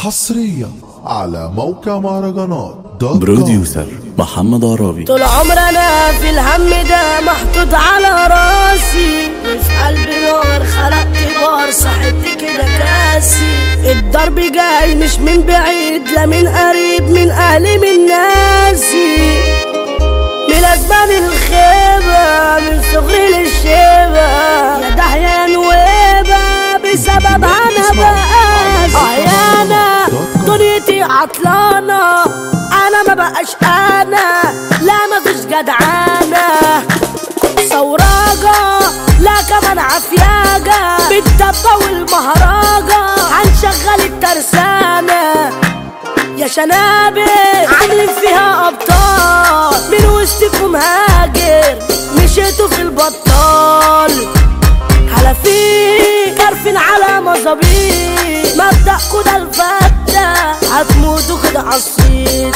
حصريا على موقع مهرجانات دوت كوم. بروديوسر محمد عرابي طول عمرنا في الهم ده محطوط على راسي وفي قلبي نار خلقت بار صاحبت كده كاسي الضرب جاي مش من بعيد لا من قريب من اهلي من ناسي من اسباب الخيبة من صغري للشيبة يا داهية يا نويبة بسبب انا بقاس احيانا دنيتي عطلانة انا ما بقاش انا لا ما فيش جدعانة ثوراجة لا كمان عفياجة بالدبة والمهراجة هنشغل الترسانة يا شنابل عاملين فيها ابطال من وسطكم هاجر مشيتوا في البطال على فيك كارفين على مظابيط مبدأكوا ده الفتة هتموتوا كده عالصيت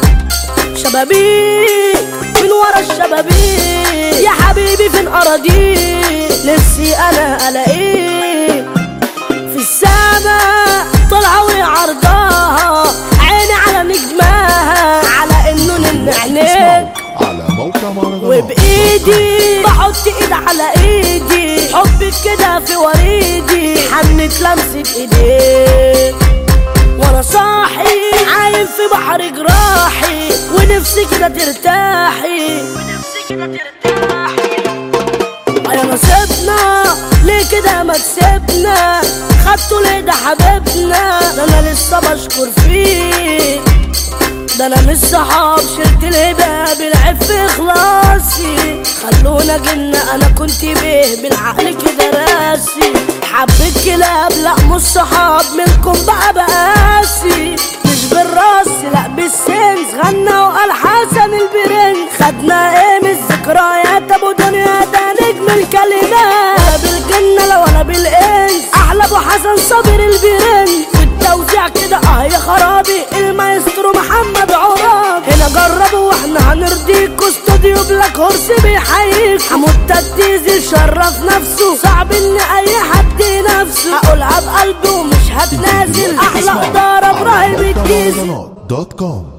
شبابيك من ورا الشبابيك يا حبيبي فين اراضيك نفسي انا الاقيك في السما طلعة وعرضها عيني على نجمها على انه نن عينيك على موقع مهرجانات وبايدي بحط ايد على ايدي حبك كده في وريدي حنت لمسة ايديك وانا صاحي عايم في بحر جراحي ونفسي كده ترتاحي ونفسي كده ترتاحي يا نصيبنا ليه كده ما تسيبنا خدتوا ليه ده حبيبنا ده انا لسه بشكر فيه ده انا مش صحاب شلت الهبة بالعيب في اخلاصي خلونا جنة انا كنت بيه بالعقل كده راسي حبيت كلاب لا مش صحاب منكم بقى بقاسي مش بالراس لا بالسنس غنى وقال حسن البرنس خدنا ايه من الذكريات ابو دنيا ده نجم الكلمات ولا بالجنة لا ولا بالانس احلى ابو حسن صابر البرنس والتوزيع كده اه يا خرابي المايسترو محمد عراب هنا جربوا واحنا هنرضيكوا استوديو بلاك هورس بيحييك حمود تديزي شرف نفسه صعب ان اي حد ينافسه هقولها بقلبي ومش هتنازل احلى اداره ابراهيم موقع الجيزي مهرجانات دوت كوم